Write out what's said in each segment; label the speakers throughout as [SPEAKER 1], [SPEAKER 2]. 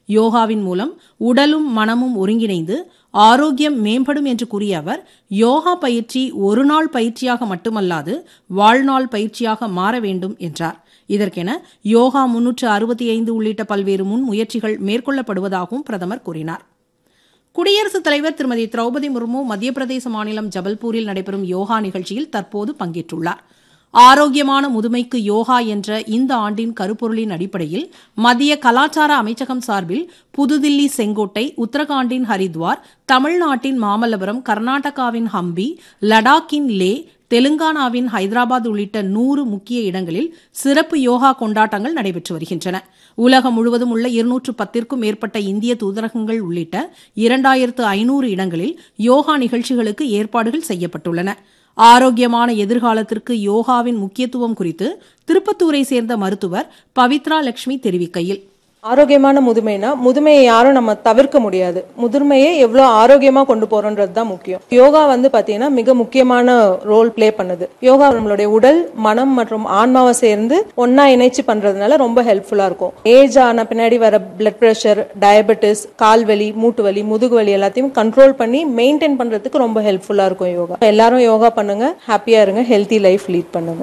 [SPEAKER 1] யோகாவின் மூலம் உடலும் மனமும் ஒருங்கிணைந்து ஆரோக்கியம் மேம்படும் என்று கூறிய அவர் யோகா பயிற்சி ஒரு நாள் பயிற்சியாக மட்டுமல்லாது வாழ்நாள் பயிற்சியாக மாற வேண்டும் என்றார் இதற்கென யோகா முன்னூற்று அறுபத்தி ஐந்து உள்ளிட்ட பல்வேறு முன் முயற்சிகள் மேற்கொள்ளப்படுவதாகவும் பிரதமர் கூறினார் குடியரசுத் தலைவர் திருமதி திரௌபதி முர்மு மத்திய பிரதேச மாநிலம் ஜபல்பூரில் நடைபெறும் யோகா நிகழ்ச்சியில் தற்போது பங்கேற்றுள்ளார் ஆரோக்கியமான முதுமைக்கு யோகா என்ற இந்த ஆண்டின் கருப்பொருளின் அடிப்படையில் மத்திய கலாச்சார அமைச்சகம் சார்பில் புதுதில்லி செங்கோட்டை உத்தரகாண்டின் ஹரித்வார் தமிழ்நாட்டின் மாமல்லபுரம் கர்நாடகாவின் ஹம்பி லடாக்கின் லே தெலுங்கானாவின் ஹைதராபாத் உள்ளிட்ட நூறு முக்கிய இடங்களில் சிறப்பு யோகா கொண்டாட்டங்கள் நடைபெற்று வருகின்றன உலகம் முழுவதும் உள்ள இருநூற்று பத்திற்கும் மேற்பட்ட இந்திய தூதரகங்கள் உள்ளிட்ட இரண்டாயிரத்து ஐநூறு இடங்களில் யோகா நிகழ்ச்சிகளுக்கு ஏற்பாடுகள் செய்யப்பட்டுள்ளன ஆரோக்கியமான எதிர்காலத்திற்கு யோகாவின் முக்கியத்துவம் குறித்து திருப்பத்தூரை சேர்ந்த மருத்துவர் பவித்ரா லட்சுமி தெரிவிக்கையில்
[SPEAKER 2] ஆரோக்கியமான முதுமைனா முதுமையை யாரும் நம்ம தவிர்க்க முடியாது முதுமையை எவ்வளோ ஆரோக்கியமா கொண்டு போறோன்றது தான் முக்கியம் யோகா வந்து பாத்தீங்கன்னா மிக முக்கியமான ரோல் ப்ளே பண்ணுது யோகா நம்மளுடைய உடல் மனம் மற்றும் ஆன்மாவை சேர்ந்து ஒன்னா இணைச்சு பண்றதுனால ரொம்ப ஹெல்ப்ஃபுல்லா இருக்கும் ஏஜ் ஆன பின்னாடி வர பிளட் பிரஷர் டயபெட்டிஸ் கால்வலி மூட்டு வலி முதுகு வலி எல்லாத்தையும் கண்ட்ரோல் பண்ணி மெயின்டைன் பண்றதுக்கு ரொம்ப ஹெல்ப்ஃபுல்லா இருக்கும் யோகா எல்லாரும் யோகா பண்ணுங்க ஹாப்பியா இருங்க ஹெல்த்தி லைஃப் லீட் பண்ணுங்க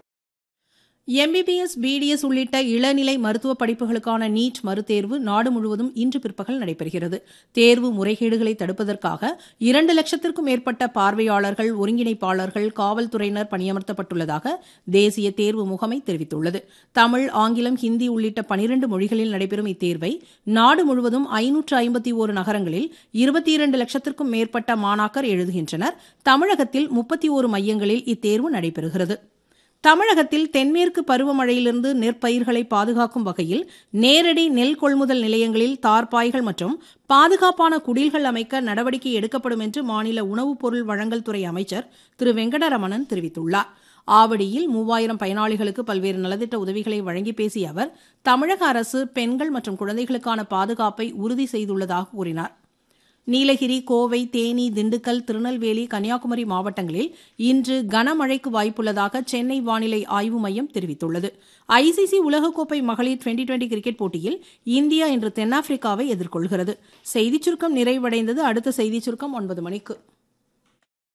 [SPEAKER 1] எம்பிபிஎஸ் பிடிஎஸ் உள்ளிட்ட இளநிலை மருத்துவ படிப்புகளுக்கான நீட் மறுதேர்வு நாடு முழுவதும் இன்று பிற்பகல் நடைபெறுகிறது தேர்வு முறைகேடுகளை தடுப்பதற்காக இரண்டு லட்சத்திற்கும் மேற்பட்ட பார்வையாளர்கள் ஒருங்கிணைப்பாளர்கள் காவல்துறையினர் பணியமர்த்தப்பட்டுள்ளதாக தேசிய தேர்வு முகமை தெரிவித்துள்ளது தமிழ் ஆங்கிலம் ஹிந்தி உள்ளிட்ட பனிரண்டு மொழிகளில் நடைபெறும் இத்தேர்வை நாடு முழுவதும் ஐநூற்று ஐம்பத்தி ஒரு நகரங்களில் இருபத்தி இரண்டு லட்சத்திற்கும் மேற்பட்ட மாணாக்கர் எழுதுகின்றனர் தமிழகத்தில் முப்பத்தி ஒரு மையங்களில் இத்தேர்வு நடைபெறுகிறது தமிழகத்தில் தென்மேற்கு பருவமழையிலிருந்து நெற்பயிர்களை பாதுகாக்கும் வகையில் நேரடி நெல் கொள்முதல் நிலையங்களில் தார்பாய்கள் மற்றும் பாதுகாப்பான குடில்கள் அமைக்க நடவடிக்கை எடுக்கப்படும் என்று மாநில உணவுப் பொருள் வழங்கல் துறை அமைச்சர் திரு வெங்கடரமணன் தெரிவித்துள்ளார் ஆவடியில் மூவாயிரம் பயனாளிகளுக்கு பல்வேறு நலத்திட்ட உதவிகளை வழங்கி பேசிய அவர் தமிழக அரசு பெண்கள் மற்றும் குழந்தைகளுக்கான பாதுகாப்பை உறுதி செய்துள்ளதாக கூறினார் நீலகிரி கோவை தேனி திண்டுக்கல் திருநெல்வேலி கன்னியாகுமரி மாவட்டங்களில் இன்று கனமழைக்கு வாய்ப்புள்ளதாக சென்னை வானிலை ஆய்வு மையம் தெரிவித்துள்ளது ஐசிசி உலகக்கோப்பை மகளிர் டுவெண்டி டுவெண்டி கிரிக்கெட் போட்டியில் இந்தியா இன்று தென்னாப்பிரிக்காவை எதிர்கொள்கிறது செய்திச் சுருக்கம் நிறைவடைந்தது அடுத்த செய்திச் சுருக்கம் ஒன்பது மணிக்கு